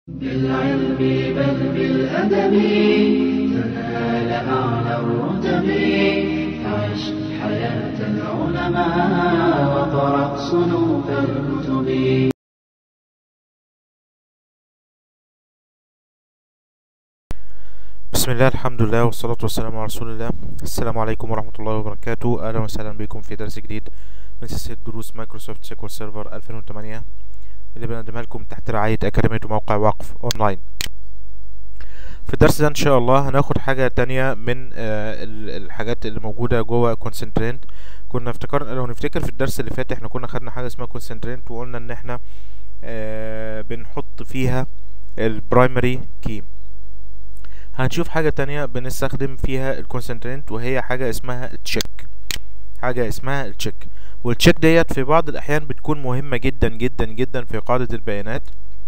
بالعلم بل بالأدب تنال أعلى الرتب عش حياة العلماء وقرأ صنوف الكتب بسم الله الحمد لله والصلاة والسلام على رسول الله السلام عليكم ورحمة الله وبركاته أهلا وسهلا بكم في درس جديد من سلسلة دروس مايكروسوفت سيكوال سيرفر 2008 اللي بنقدمها لكم تحت رعاية أكاديمية موقع وقف أونلاين في الدرس ده إن شاء الله هناخد حاجة تانية من آه، ال- الحاجات اللي موجودة جوه كونسنترينت كنا افتكر لو نفتكر في الدرس اللي فات احنا كنا خدنا حاجة اسمها كونسنترينت وقلنا إن احنا آه، بنحط فيها البرايمري كي هنشوف حاجة تانية بنستخدم فيها الكونسنترينت وهي حاجة اسمها تشيك حاجة اسمها التشيك والتشيك ديت في بعض الأحيان بتكون مهمة جدا جدا جدا في قاعدة البيانات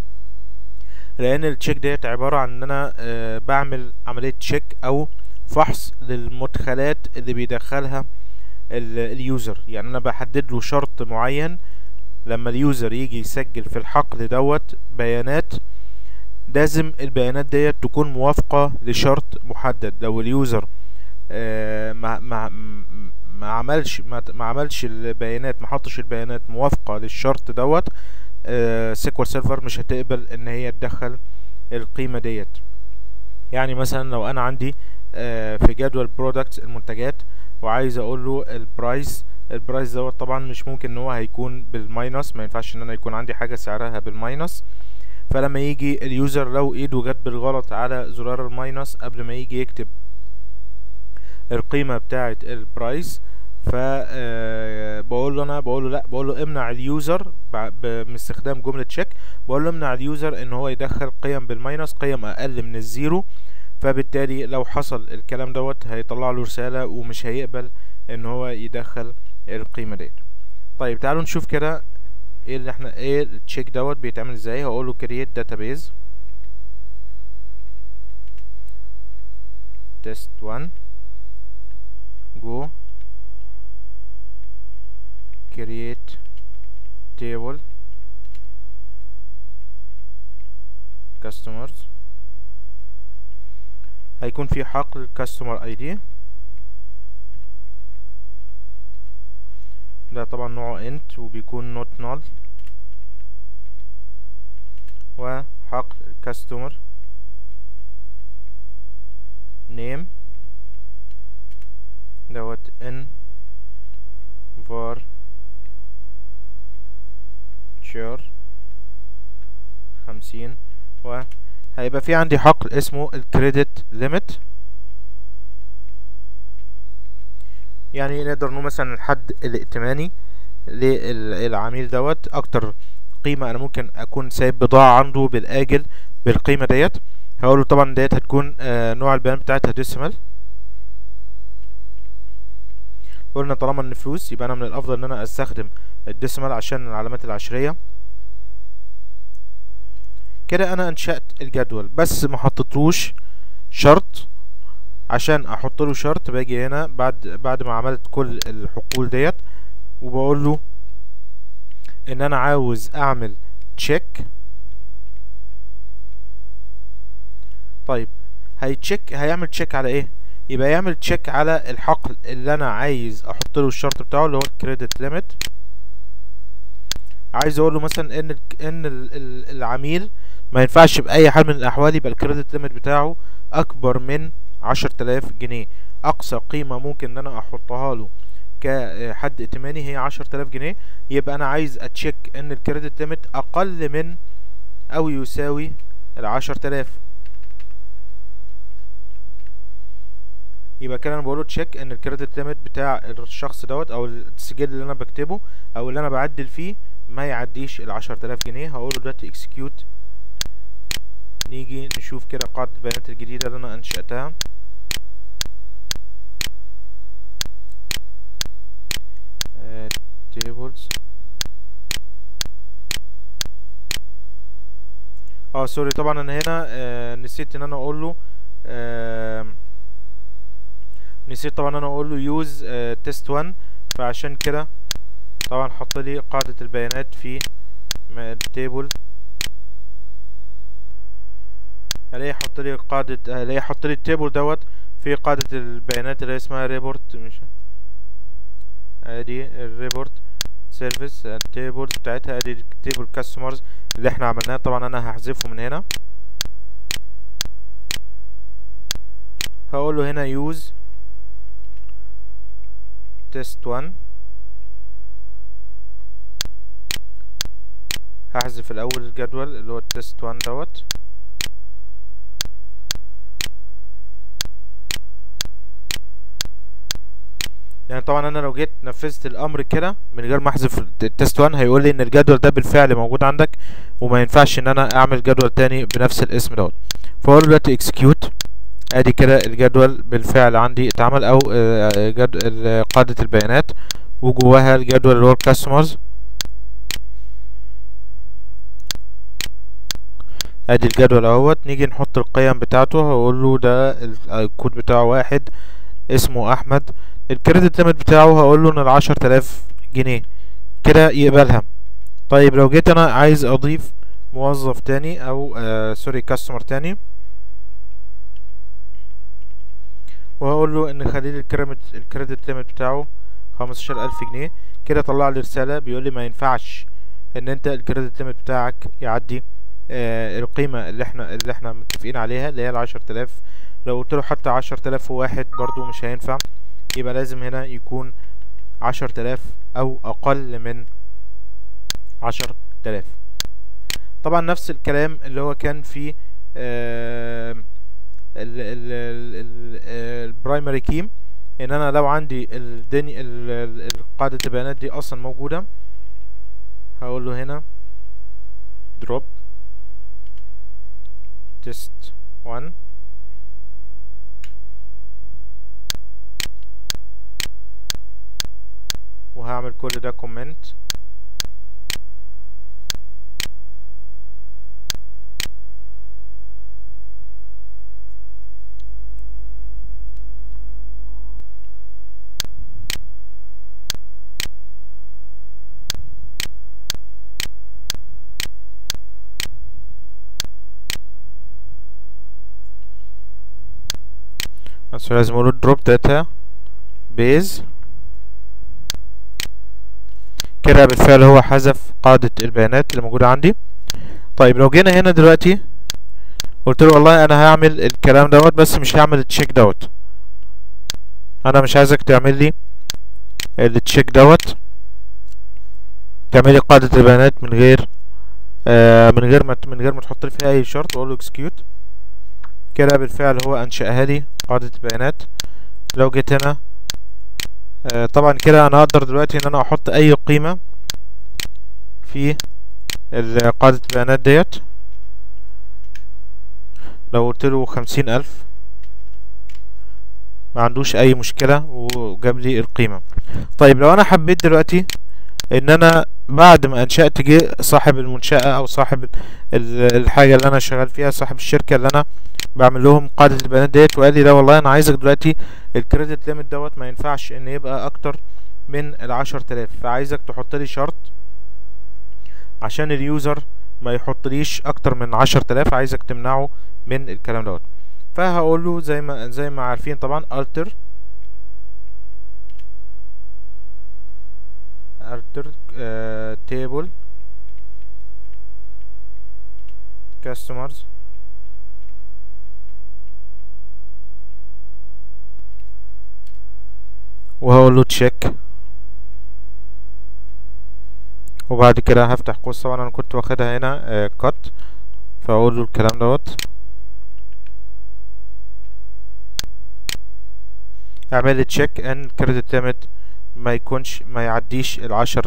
لأن التشيك ديت عبارة عن إن أنا آه، بعمل عملية تشيك أو فحص للمدخلات اللي بيدخلها ال- اليوزر يعني أنا بحدد له شرط معين لما اليوزر يجي يسجل في الحقل دوت بيانات لازم البيانات ديت تكون موافقة لشرط محدد لو اليوزر آه، ما ما م- ما عملش ما ما عملش البيانات ما حطش البيانات موافقة للشرط دوت سيكوال سيرفر مش هتقبل ان هي تدخل القيمة ديت يعني مثلا لو انا عندي آه، في جدول برودكتس المنتجات وعايز اقول له البرايس البرايس دوت طبعا مش ممكن ان هو هيكون بالماينس ما ينفعش ان انا يكون عندي حاجة سعرها بالماينس فلما يجي اليوزر لو ايده جت بالغلط على زرار الماينس قبل ما يجي يكتب القيمة بتاعة البرايس ف آه، بقول له انا بقول له لا بقول له امنع اليوزر بع- ب- باستخدام جملة تشيك بقول له امنع اليوزر ان هو يدخل قيم بالماينس قيم اقل من الزيرو فبالتالي لو حصل الكلام دوت هيطلع له رسالة ومش هيقبل ان هو يدخل القيمة ديت طيب تعالوا نشوف كده ايه اللي احنا ايه التشيك دوت بيتعمل ازاي هقول له create database test 1 go create table customers هيكون في حقل customer ID ده طبعا نوعه int وبيكون not null وحقل customer name دوت n var char خمسين وهيبقى في عندي حقل اسمه الكريدت ليميت يعني نقدر نقول مثلا الحد الائتماني للعميل دوت اكتر قيمة انا ممكن اكون سايب بضاعة عنده بالاجل بالقيمة ديت هقوله طبعا ديت هتكون آه نوع البيان بتاعتها ديسيمال قلنا طالما ان فلوس يبقى انا من الافضل ان انا استخدم الديسيمال عشان العلامات العشرية كده انا انشأت الجدول بس ما حطيتلوش شرط عشان احط له شرط باجي هنا بعد بعد ما عملت كل الحقول ديت وبقول له ان انا عاوز اعمل تشيك طيب هيتشيك هيعمل تشيك على ايه يبقى يعمل تشيك على الحقل اللي انا عايز احط له الشرط بتاعه اللي هو الكريدت ليميت عايز اقول له مثلا ان ال ان ال ال العميل ما ينفعش باي حال من الاحوال يبقى الكريدت ليميت بتاعه اكبر من عشر تلاف جنيه اقصى قيمة ممكن ان انا احطها له كحد ائتماني هي عشر تلاف جنيه يبقى انا عايز اتشيك ان الكريدت ليميت اقل من او يساوي العشر تلاف يبقى كده انا بقوله تشيك ان الكريدت ليميت بتاع الشخص دوت او السجل اللي انا بكتبه او اللي انا بعدل فيه ما يعديش العشر تلاف جنيه هقوله دلوقتي اكسكيوت نيجي نشوف كده قاعدة البيانات الجديدة اللي انا انشأتها آه، tables اه سوري طبعا انا هنا آه نسيت ان انا اقول له آه نسيت طبعا انا اقول له يوز تيست 1 فعشان كده طبعا حط لي قاعدة البيانات في التيبل هلاقي يحط لي قاعدة هلاقي يحط لي التيبل دوت في قاعدة البيانات اللي اسمها ريبورت مش ادي الريبورت سيرفيس التيبلز بتاعتها ادي تيبل كاستمرز اللي احنا عملناه طبعا انا هحذفه من هنا هقول له هنا يوز تيست 1 هحذف الاول الجدول اللي هو التيست 1 دوت يعني طبعا انا لو جيت نفذت الامر كده من غير ما احذف التيست 1 هيقول لي ان الجدول ده بالفعل موجود عندك وما ينفعش ان انا اعمل جدول تاني بنفس الاسم دوت فاقول له دلوقتي اكسكيوت ادي كده الجدول بالفعل عندي اتعمل او جد قاعدة البيانات وجواها الجدول اللي هو الكاستمرز ادي الجدول اهوت نيجي نحط القيم بتاعته هقول له ده الكود بتاعه واحد اسمه احمد الكريدت ليميت بتاعه هقول له ان العشر تلاف جنيه كده يقبلها طيب لو جيت انا عايز اضيف موظف تاني او آه سوري كاستمر تاني وهقول له ان خلي لي الكريدت الكريدت ليميت بتاعه خمستاشر الف جنيه كده طلع لي رساله بيقول لي ما ينفعش ان انت الكريدت ليميت بتاعك يعدي آه القيمه اللي احنا اللي احنا متفقين عليها اللي هي العشر تلاف لو قلت له حتى عشر تلاف وواحد برضو مش هينفع يبقى لازم هنا يكون عشر تلاف او اقل من عشر تلاف طبعا نفس الكلام اللي هو كان في آه البرايمري كيم ان انا لو عندي الدني قاعدة البيانات دي اصلا موجودة هقول له هنا drop test 1 وهعمل كل ده كومنت بس لازم اقول drop data base كده بالفعل هو حذف قاعدة البيانات اللي موجودة عندي طيب لو جينا هنا دلوقتي قلت له والله انا هعمل الكلام دوت بس مش هعمل التشيك دوت انا مش عايزك تعمل لي التشيك دوت تعمل لي قاعدة البيانات من غير آه من غير ما من غير ما تحط لي فيها اي شرط واقول له اكسكيوت كده بالفعل هو انشأها لي قاعدة البيانات لو جيت هنا آه طبعا كده انا اقدر دلوقتي ان انا احط اي قيمة في قاعدة البيانات ديت لو قلت له خمسين الف ما عندوش اي مشكلة وجاب لي القيمة طيب لو انا حبيت دلوقتي ان انا بعد ما انشأت جه صاحب المنشأة او صاحب الحاجة اللي انا شغال فيها صاحب الشركة اللي انا بعمل لهم قاعدة البيانات ديت وقال لي لا والله انا عايزك دلوقتي الكريدت ليميت دوت ما ينفعش ان يبقى اكتر من العشر تلاف فعايزك تحط لي شرط عشان اليوزر ما يحطليش اكتر من عشر تلاف عايزك تمنعه من الكلام دوت فهقول له زي ما زي ما عارفين طبعا alter alter uh, table customers وهقول له تشيك وبعد كده هفتح قوس طبعا انا كنت واخدها هنا كات فاقول له الكلام دوت اعمل لي تشيك ان كريدت ليميت ما يكونش ما يعديش العشر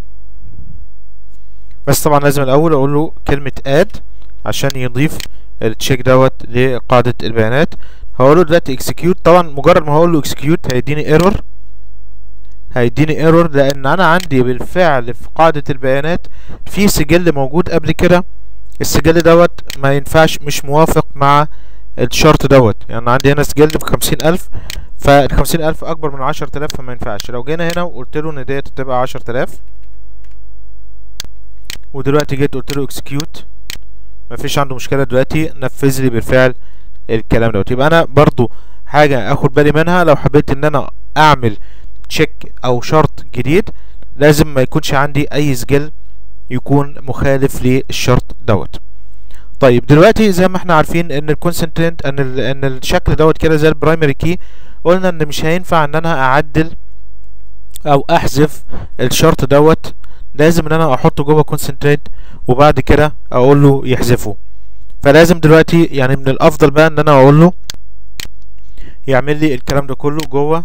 بس طبعا لازم الاول اقول له كلمة اد عشان يضيف التشيك دوت لقاعدة البيانات هقول له دلوقتي اكسكيوت طبعا مجرد ما هقول له اكسكيوت هيديني ايرور هيديني ايرور لان انا عندي بالفعل في قاعدة البيانات في سجل موجود قبل كده السجل دوت ما ينفعش مش موافق مع الشرط دوت يعني عندي هنا سجل بخمسين الف فالخمسين الف اكبر من عشر تلاف فما ينفعش لو جينا هنا وقلت له ان ديت تبقى عشر تلاف ودلوقتي جيت قلت له اكسكيوت مفيش عنده مشكله دلوقتي نفذ لي بالفعل الكلام دوت يبقى انا برضو حاجه اخد بالي منها لو حبيت ان انا اعمل تشيك او شرط جديد لازم ما يكونش عندي اي سجل يكون مخالف للشرط دوت طيب دلوقتي زي ما احنا عارفين ان الكونسنترينت ان ال ان الشكل دوت كده زي البرايمري كي قلنا ان مش هينفع ان انا اعدل او احذف الشرط دوت لازم ان انا احطه جوه كونسنتريت وبعد كده اقول له يحذفه فلازم دلوقتي يعني من الافضل بقى ان انا اقول له يعمل لي الكلام ده كله جوه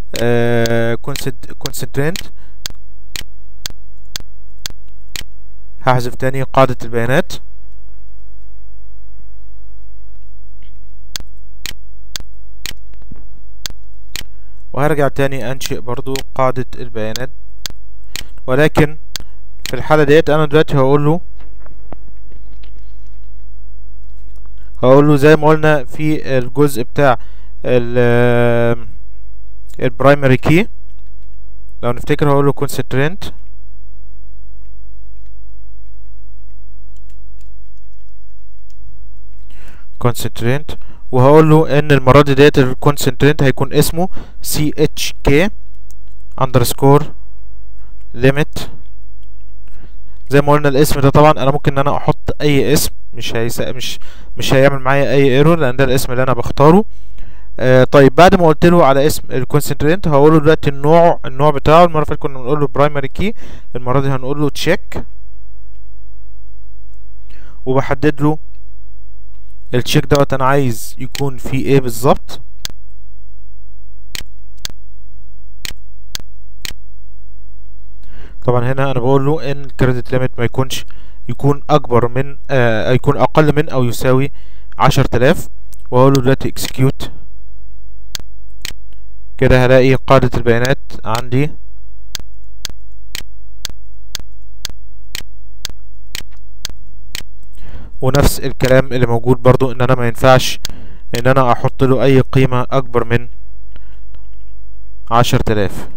كونسنترينت هحذف تاني قاعدة البيانات وهرجع تاني انشئ برضو قاعدة البيانات ولكن في الحالة ديت انا دلوقتي هقول له هقول له زي ما قلنا في الجزء بتاع ال البرايمري كي لو نفتكر هقول له كونسنترينت كونسنترينت وهقول له ان المره دي ديت الكونسنترينت هيكون اسمه سي اتش كي اندرسكور ليميت زي ما قلنا الاسم ده طبعا انا ممكن ان انا احط اي اسم مش هيسا مش مش هيعمل معايا اي ايرور لان ده الاسم اللي انا بختاره آه طيب بعد ما قلت له على اسم الكونسنترينت هقول له دلوقتي النوع النوع بتاعه المره اللي فاتت كنا بنقول له برايمري كي المره دي هنقول له تشيك وبحدد له التشيك دوت انا عايز يكون فيه ايه بالظبط طبعا هنا انا بقول له ان الكريدت ليميت ما يكونش يكون اكبر من آه يكون اقل من او يساوي عشرة آلاف واقول له دلوقتي execute كده هلاقي قاعدة البيانات عندي ونفس الكلام اللي موجود برضو ان انا ما ينفعش ان انا احط له اي قيمة اكبر من عشرة آلاف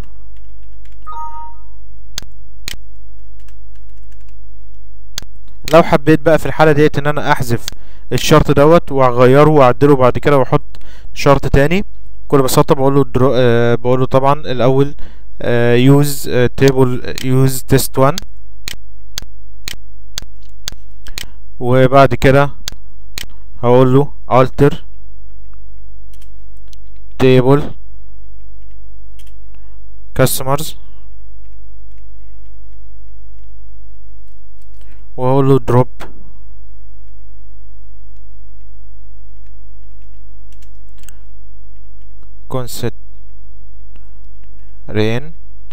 لو حبيت بقى في الحالة ديت ان انا احذف الشرط دوت واغيره واعدله بعد كده واحط شرط تاني بكل بساطة بقول له درو... آه بقول له طبعا الاول يوز تيبل يوز تيست 1 وبعد كده هقول له alter table customers وهقول له drop concept rain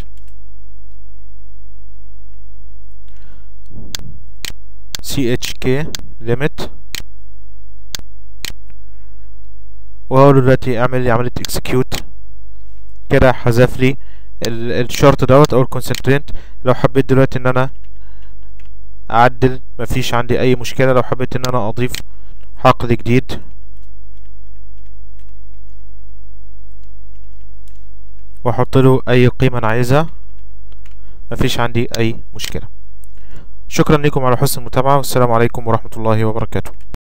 chk limit وهقول له دلوقتي اعمل لي عملية execute كده حذف لي الشرط دوت او الكونسنترينت لو حبيت دلوقتي ان انا اعدل مفيش عندي اي مشكلة لو حبيت ان انا اضيف حقل جديد واحط له اي قيمة انا عايزها مفيش عندي اي مشكلة شكرا لكم على حسن المتابعة والسلام عليكم ورحمة الله وبركاته